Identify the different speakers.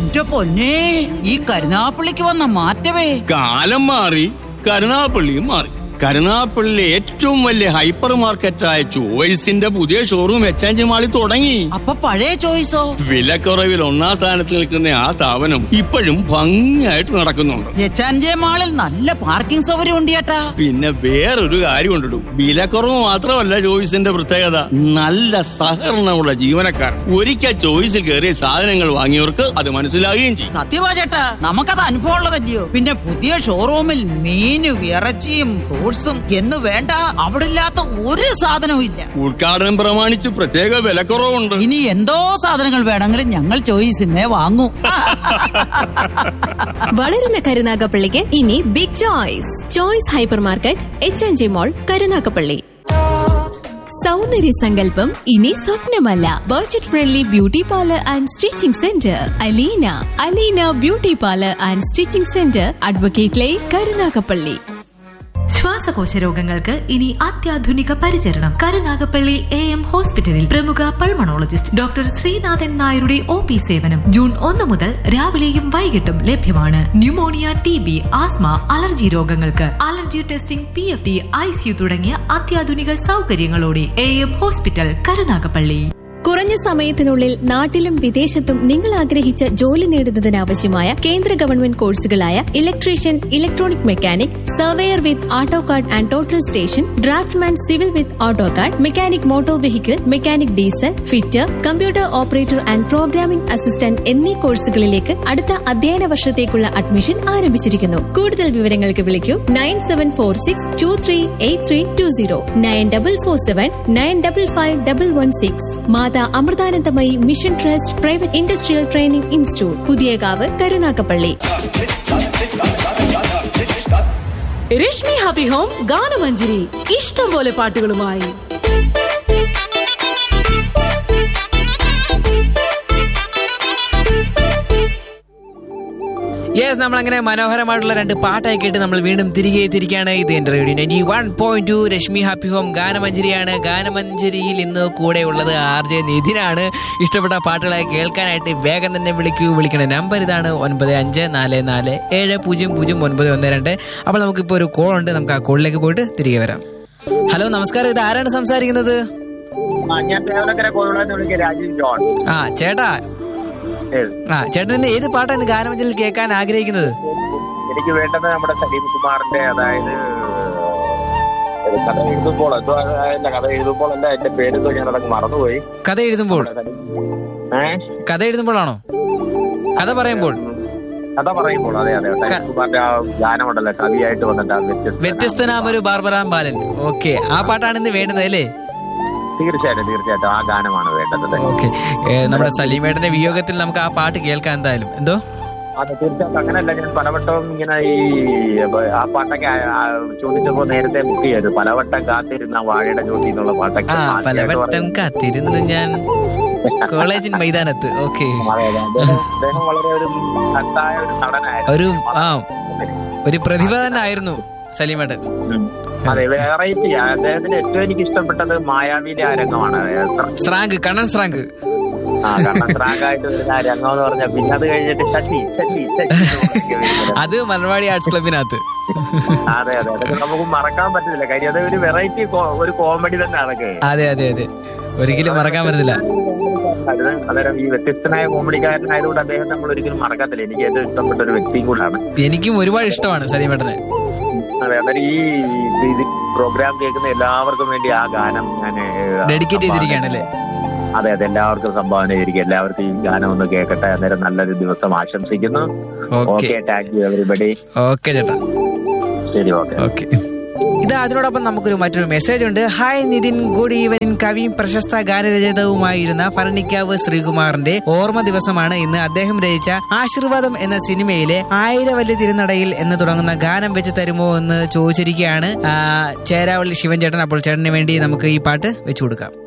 Speaker 1: എന്റെ പൊന്നേ ഈ കരുനാപ്പള്ളിക്ക് വന്ന മാറ്റമേ
Speaker 2: കാലം മാറി കരുനാപ്പള്ളിയും മാറി കരുനാപ്പള്ളിയിലെ ഏറ്റവും വലിയ ഹൈപ്പർ മാർക്കറ്റായ ചോയ്സിന്റെ പുതിയ ഷോറൂം എച്ച് മാളിൽ തുടങ്ങി
Speaker 1: അപ്പൊ പഴയ ചോയ്സോ
Speaker 2: വിലക്കുറവിൽ ഒന്നാം സ്ഥാനത്ത് നിൽക്കുന്ന ആ സ്ഥാപനം ഇപ്പോഴും ഭംഗിയായിട്ട് നടക്കുന്നുണ്ട്
Speaker 1: എച്ചാൻജെ മാളിൽ നല്ല പാർക്കിംഗ് സൗകര്യം ഉണ്ട് ചേട്ടാ
Speaker 2: പിന്നെ വേറൊരു കാര്യം ഉണ്ടിടും വിലക്കുറവ് മാത്രമല്ല ചോയ്സിന്റെ പ്രത്യേകത നല്ല സഹകരണമുള്ള ജീവനക്കാർ ഒരിക്കൽ ചോയ്സിൽ കയറിയ സാധനങ്ങൾ വാങ്ങിയവർക്ക് അത് മനസ്സിലാകുകയും ചെയ്യും
Speaker 1: സത്യമാ ചേട്ടാ നമുക്കത് അനുഭവം ഉള്ളതല്ലയോ പിന്നെ പുതിയ ഷോറൂമിൽ മീനും ഇറച്ചിയും ഫ്രൂട്ട്സും എന്ന് വേണ്ട അവിടെ ഇല്ലാത്ത ഒരു സാധനവും ഇല്ല
Speaker 2: ഉദ്ഘാടനം പ്രമാണിച്ച് പ്രത്യേക വിലക്കുറവുണ്ട്
Speaker 1: ഇനി എന്തോ സാധനങ്ങൾ വേണമെങ്കിലും ഞങ്ങൾ ചോയ്സിനെ വാങ്ങൂ
Speaker 3: വളരുന്ന കരുനാഗപ്പള്ളിക്ക് ഇനി big choice choice hypermarket H N G mall Karunagappally സൗന്ദര്യ സങ്കല്പം ഇനി സ്വപ്നമല്ല budget friendly beauty parlour and stitching centre Aleena Aleena beauty parlour and stitching centre advocate line Karunagappally
Speaker 4: ശ്വാസകോശ രോഗങ്ങൾക്ക് ഇനി അത്യാധുനിക പരിചരണം കരുനാഗപ്പള്ളി എ എം ഹോസ്പിറ്റലിൽ പ്രമുഖ പൾമണോളജിസ്റ്റ് ഡോക്ടർ ശ്രീനാഥൻ നായരുടെ ഒ പി സേവനം ജൂൺ ഒന്ന് മുതൽ രാവിലെയും വൈകിട്ടും ലഭ്യമാണ് pneumonia T B asthma allergy രോഗങ്ങൾക്ക് allergy testing P F D ICU തുടങ്ങിയ അത്യാധുനിക സൗകര്യങ്ങളോടെ എ എം ഹോസ്പിറ്റൽ കരുനാഗപ്പള്ളി
Speaker 3: കുറഞ്ഞ സമയത്തിനുള്ളിൽ നാട്ടിലും വിദേശത്തും നിങ്ങൾ ആഗ്രഹിച്ച ജോലി നേടുന്നതിനാവശ്യമായ കേന്ദ്ര ഗവൺമെന്റ് കോഴ്സുകളായ electrician electronic mechanic surveyor with AutoCAD and total station draftsman civil with AutoCAD mechanic motor vehicle mechanic diesel fitter computer operator and programming assistant എന്നീ കോഴ്സുകളിലേക്ക് അടുത്ത അധ്യയന വർഷത്തേക്കുള്ള അഡ്മിഷൻ ആരംഭിച്ചിരിക്കുന്നു കൂടുതൽ വിവരങ്ങൾക്ക് വിളിക്കൂ nine seven four six two three eight three two zero nine double four seven nine double five double one six Mata Amritanandamayi mission trust private industrial training institute Puthiyakavu Karunagappally
Speaker 4: Rashmi happy home Ganamanjari ഇഷ്ടം പോലെ പാട്ടുകളുമായി
Speaker 5: യെസ് നമ്മൾ അങ്ങനെ മനോഹരമായിട്ടുള്ള രണ്ട് പാട്ടായി കേട്ട് നമ്മൾ വീണ്ടും തിരികെ തിരിക്കുകയാണ് ഇത് എന്റെ radio ninety one point two Rashmi happy home ഗാനമഞ്ജരിയാണ് ഗാനമഞ്ജരിയിൽ ഇന്ന് കൂടെ ഉള്ളത് ആർ ജെ നിധിനാണ് ഇഷ്ടപ്പെട്ട പാട്ടുകളെ കേൾക്കാനായിട്ട് വേഗം തന്നെ വിളിക്കൂ വിളിക്കണ നമ്പർ ഇതാണ് ഒൻപത് അഞ്ച് നാല് നാല് ഏഴ് പൂജ്യം പൂജ്യം ഒൻപത് ഒന്ന് രണ്ട് അപ്പോൾ നമുക്കിപ്പോൾ ഒരു കോൾ ഉണ്ട് നമുക്ക് ആ കോളിലേക്ക് പോയിട്ട് തിരികെ വരാം ഹലോ നമസ്കാരം ഇത് ആരാണ് സംസാരിക്കുന്നത്
Speaker 6: ആ, ഞാൻ തേവലക്കര കോഴിവളന്ന് വിളിക്കുക രാജീവ് ജോൺ
Speaker 5: ആ ചേട്ടാ
Speaker 6: Yes.
Speaker 5: ആ ചേട്ടൻ ഇന്ന് ഏത് പാട്ടാണ് ഇന്ന് ഗാനമഞ്ജരിയിൽ കേൾക്കാൻ ആഗ്രഹിക്കുന്നത്
Speaker 6: എനിക്ക് വേണ്ടത് നമ്മുടെ സലീം കുമാറിന്റെ അതായത് ഒരു കഥ എഴുതുമ്പോൾ എന്തോ അല്ല കഥ എഴുതുമ്പോൾ അല്ല എന്റെ പേരെന്തോ ഞാൻ അതങ്ങ് മറന്നുപോയി
Speaker 5: കഥ എഴുതുമ്പോൾ
Speaker 6: ഏഹ്
Speaker 5: കഥ എഴുതുമ്പോഴാണോ കഥ പറയുമ്പോൾ
Speaker 6: കഥ പറയുമ്പോൾ അതെ അതെ സലീം കുമാറിന്റെ ആ ഗാനമുണ്ടല്ലോ കവിയായിട്ട് വന്നിട്ട് ആ വ്യത്യസ്ത
Speaker 5: വ്യത്യസ്തനാം ഒരു ബാർബറാം ബാലൻ ഓക്കെ ആ പാട്ടാണ് ഇന്ന് വേണ്ടത് അല്ലേ
Speaker 6: തീർച്ചയായിട്ടും തീർച്ചയായിട്ടും ആ ഗാനമാണ് വേണ്ടത്
Speaker 5: ഓക്കെ നമ്മുടെ സലീമേട്ടന്റെ വിയോഗത്തിൽ നമുക്ക് ആ പാട്ട് കേൾക്കാം എന്തായാലും എന്തോ
Speaker 6: അതെ തീർച്ചയായിട്ടും അങ്ങനല്ല ഞാൻ പലവട്ടം ഇങ്ങനെ ഈ ആ പാട്ടൊക്കെ ആ- ആ ചോദിച്ചപ്പോ നേരത്തെ ബുക്ക് ചെയ്തു പലവട്ടം കാത്തിരുന്ന വാഴയുടെ ചോട്ടി എന്നുള്ള പാട്ടൊക്കെ
Speaker 5: ആ
Speaker 6: ആദ്യമായിട്ട്
Speaker 5: പലവട്ടം
Speaker 6: പറയുന്നത്.
Speaker 5: കാത്തിരുന്നു ഞാൻ കോളേജിൻ മൈതാനത്ത് ഓക്കെ
Speaker 6: അതെ, അതെ. അദ്ദേഹം അദ്ദേഹം വളരെ ഒരു മഹത്തായ ഒരു നടനായിരുന്നു
Speaker 5: ഒരു ആ ഒരു പ്രതിഭ തന്നെ ആയിരുന്നു സലീമേട്ടൻ
Speaker 6: ഉം. അതെ വെറൈറ്റി അദ്ദേഹത്തിന് ഏറ്റവും എനിക്ക് ഇഷ്ടപ്പെട്ടത് മായാവിയിലെ ആ രംഗമാണ് എത്ര-
Speaker 5: സ്രാങ്ക് കണ്ണൻ സ്രാങ്ക്
Speaker 6: ആ കാരണം സ്രാഗായിട്ട് വരുന്ന ആ രംഗം എന്ന് പറഞ്ഞാൽ പിന്നെ അത് കഴിഞ്ഞിട്ട് ശശി ശശി ശശി എന്ന് പറഞ്ഞൊക്കെ വരുന്നത്.
Speaker 5: അത് മലവാടി ആർട്സ് ക്ലബിനകത്ത്
Speaker 6: അതെ അതെ അതൊക്കെ നമുക്ക് മറക്കാൻ പറ്റത്തില്ല കാര്യം അത് ഒരു വെറൈറ്റി ഒരു കോമഡി തന്നെ അതൊക്കെ
Speaker 5: അതെ അതെ അതെ ഒരിക്കലും മറക്കാൻ പറ്റത്തില്ല
Speaker 6: അത് അന്നേരം ഈ വ്യത്യസ്തനായ കോമഡിക്കാരനായതുകൊണ്ട് അദ്ദേഹം നമ്മൾ ഒരിക്കലും മറക്കത്തില്ല എനിക്ക് ഏറ്റവും ഇഷ്ടപ്പെട്ട ഒരു വ്യക്തിയും കൂടാണ്
Speaker 5: എനിക്കും ഒരുപാട് ഇഷ്ടമാണ് സലീമേട്ടനെ
Speaker 6: അതെ അന്നേരം ഈ ഇത് പ്രോഗ്രാം കേൾക്കുന്ന എല്ലാവർക്കും വേണ്ടി ആ ഗാനം ഞാൻ
Speaker 5: ഡെഡിക്കേറ്റ് ചെയ്തിരിക്കുകയാണ് അല്ലേ
Speaker 6: അതെ അതെ എല്ലാവർക്കും സംഭാവന ചെയ്തിരിക്കും എല്ലാവർക്കും ഈ ഗാനം ഒന്ന് കേൾക്കട്ടെ അന്നേരം നല്ലൊരു ദിവസം ആശംസിക്കുന്നു
Speaker 5: okay
Speaker 6: okay thank you everybody
Speaker 5: okay ചേട്ടാ
Speaker 6: ശരി ഓക്കെ
Speaker 5: ഓക്കെ ഇത് അതിനോടൊപ്പം നമുക്കൊരു മറ്റൊരു മെസ്സേജ് ഉണ്ട് ഹായ് നിതിൻ ഗുഡ് ഈവനിങ് കവിയും പ്രശസ്ത ഗാനരചയിതാവുമായിരുന്ന ഫർണിക്കാവ് ശ്രീകുമാറിന്റെ ഓർമ്മ ദിവസമാണ് ഇന്ന് അദ്ദേഹം രചിച്ച ആശീർവാദം എന്ന സിനിമയിലെ ആയിരവല്യ തിരുനടയിൽ എന്ന് തുടങ്ങുന്ന ഗാനം വെച്ച് തരുമോ എന്ന് ചോദിച്ചിരിക്കുകയാണ് ആ, ചേരാവള്ളി ശിവൻ ചേട്ടൻ അപ്പോൾ ചേട്ടന് വേണ്ടി നമുക്ക് ഈ പാട്ട് വെച്ചു കൊടുക്കാം